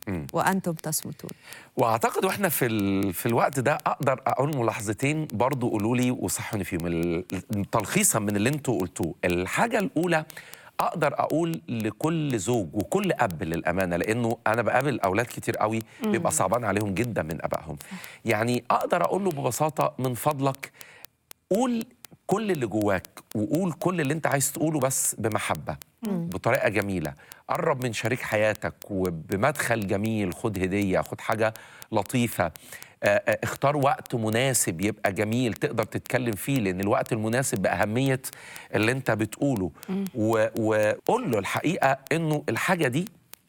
وانتم تصمتون واعتقد واحنا في ال... في الوقت ده اقدر اقول ملاحظتين برضو قولوا لي وصحوني فيهم ال- تلخيصا من اللي انتوا قلتوه الحاجه الاولى اقدر اقول لكل زوج وكل اب للامانه لانه انا بقابل اولاد كتير قوي بيبقى صعبان عليهم جدا من ابائهم يعني اقدر اقول له ببساطه من فضلك قول كل اللي جواك وقول كل اللي انت عايز تقوله بس بمحبة بطريقة جميلة قرب من شريك حياتك وبمدخل جميل خد هدية خد حاجة لطيفة آه، آه، اختار وقت مناسب يبقى جميل تقدر تتكلم فيه لان الوقت المناسب بأهمية اللي انت بتقوله و- وقول له الحقيقة انه الحاجة دي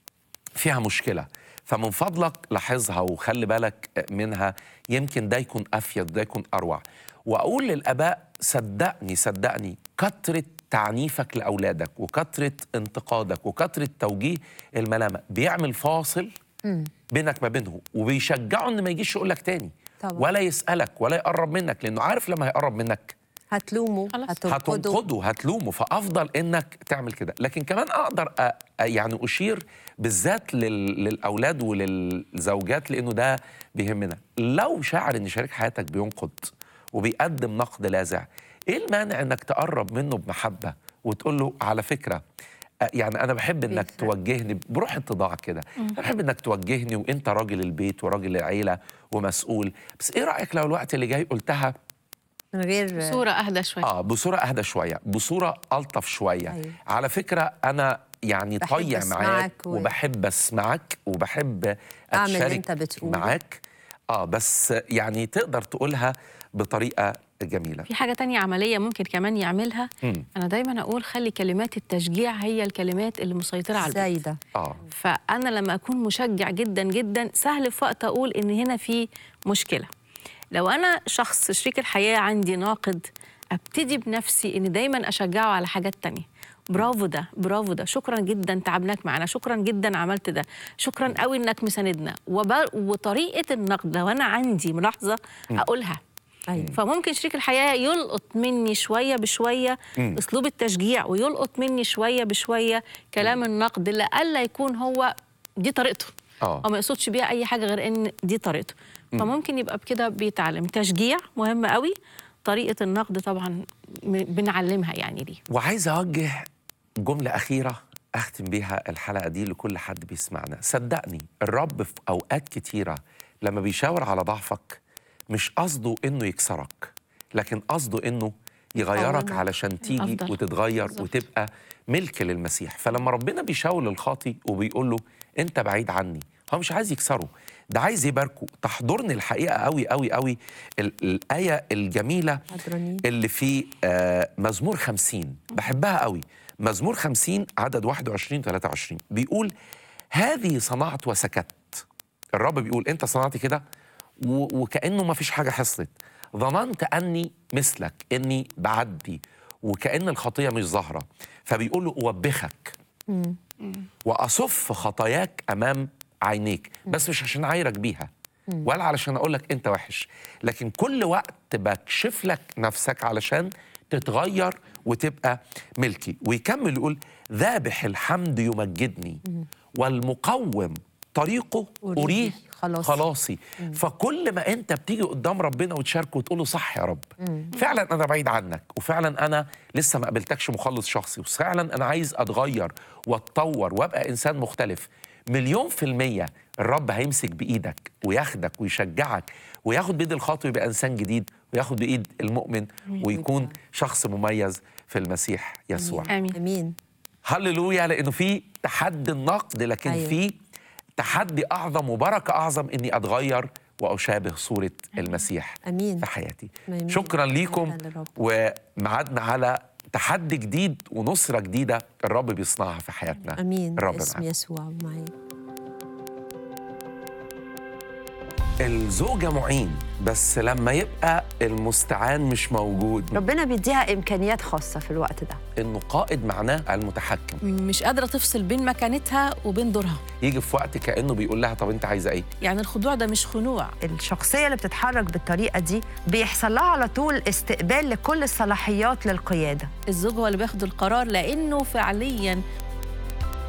فيها مشكلة فمن فضلك لاحظها وخلي بالك منها يمكن ده يكون أفيد ده يكون أروع وأقول للآباء صدقني صدقني كترة تعنيفك لأولادك وكترة انتقادك وكترة توجيه الملامة بيعمل فاصل بينك ما بينهم وبيشجعه ان ما يجيش يقول لك تاني طبعا. ولا يسألك ولا يقرب منك لأنه عارف لما هيقرب منك هتلوموا خلاص. هتنقدوا هتنقده هتلومه فافضل انك تعمل كده لكن كمان اقدر أ... أ- يعني اشير بالذات لل... للاولاد وللزوجات لانه ده بيهمنا لو شاعر ان شريك حياتك بينقد وبيقدم نقد لاذع ايه المانع انك تقرب منه بمحبه وتقول له على فكره أ- يعني انا بحب انك بيفرق. توجهني بروح اتضاع كده انا بحب انك توجهني وانت راجل البيت وراجل العيله ومسؤول بس ايه رايك لو الوقت اللي جاي قلتها من غير صورة أهدى شوية اه بصوره اهدى شويه بصوره الطف شويه أيوة. على فكره انا يعني بحب طيع أسمعك معاك و- وبحب اسمعك وبحب أعمل اللي اتشارك أنت بتقوله. معاك اه بس يعني تقدر تقولها بطريقه جميله في حاجة تانية عملية ممكن كمان يعملها مم. أنا دايما أقول خلي كلمات التشجيع هي الكلمات اللي مسيطرة على البيت سيدة اه فأنا لما أكون مشجع جدا جدا سهل في وقت أقول إن هنا في مشكلة لو أنا شخص شريك الحياة عندي ناقد أبتدي بنفسي إن دايما أشجعه على حاجات تانية برافو ده برافو ده شكرا جدا تعبناك معنا شكرا جدا عملت ده شكرا قوي انك مساندنا وب... وطريقه النقد لو انا عندي ملاحظه اقولها أيوة. فممكن شريك الحياه يلقط مني شويه بشويه مم. اسلوب التشجيع ويلقط مني شويه بشويه كلام النقد لألا يكون هو دي طريقته اه او ما يقصدش بيها اي حاجه غير ان دي طريقته فممكن يبقى بكده بيتعلم تشجيع مهم قوي طريقه النقد طبعا م- بنعلمها يعني ليه وعايز اوجه جمله اخيره اختم بيها الحلقه دي لكل حد بيسمعنا صدقني الرب في اوقات كتيره لما بيشاور على ضعفك مش قصده انه يكسرك لكن قصده انه يغيرك يقومك. علشان تيجي أفضل. وتتغير بالظبط. وتبقى ملك للمسيح فلما ربنا بيشاور للخاطي وبيقول له انت بعيد عني هو مش عايز يكسره ده عايز يباركه تحضرني الحقيقه قوي قوي قوي ال- الايه الجميله عذرانين اللي في آه، مزمور 50 بحبها قوي مزمور 50 عدد 21 23 بيقول هذه صنعت وسكت الرب بيقول انت صنعت كده و- وكانه ما فيش حاجه حصلت ظننت اني مثلك اني بعدي وكان الخطيه مش ظاهره فبيقول له اوبخك واصف خطاياك امام عينيك بس مش عشان اعايرك بيها ولا علشان اقول لك انت وحش لكن كل وقت بكشف لك نفسك علشان تتغير وتبقى ملكي ويكمل يقول ذابح الحمد يمجدني والمقوم طريقه أريه أريه خلاصي. خلاصي فكل ما انت بتيجي قدام ربنا وتشاركه وتقول له صح يا رب فعلا انا بعيد عنك وفعلا انا لسه ما قابلتكش مخلص شخصي وفعلا انا عايز اتغير واتطور وابقى انسان مختلف مليون في المية الرب هيمسك بإيدك وياخدك ويشجعك وياخد بإيد الخاطئ ويبقى إنسان جديد وياخد بإيد المؤمن ويكون شخص مميز في المسيح يسوع امين امين هللويا لانه في تحدي النقد لكن أيوة. أيوة. في تحدي اعظم وبركه اعظم اني اتغير واشابه صوره المسيح امين في حياتي آمين. شكرا ليكم شكراً للرب. ومعادنا على تحدي جديد ونصره جديده الرب بيصنعها في حياتنا امين الرب باسم معاك. يسوع معاك الزوجه معين بس لما يبقى المستعان مش موجود ربنا بيديها امكانيات خاصه في الوقت ده انه قائد معناه المتحكم مش قادره تفصل بين مكانتها وبين دورها يجي في وقت كانه بيقول لها طب انت عايزه ايه يعني الخضوع ده مش خنوع الشخصيه اللي بتتحرك بالطريقه دي بيحصل لها على طول استقبال لكل الصلاحيات للقياده الزوج هو اللي بياخد القرار لانه فعليا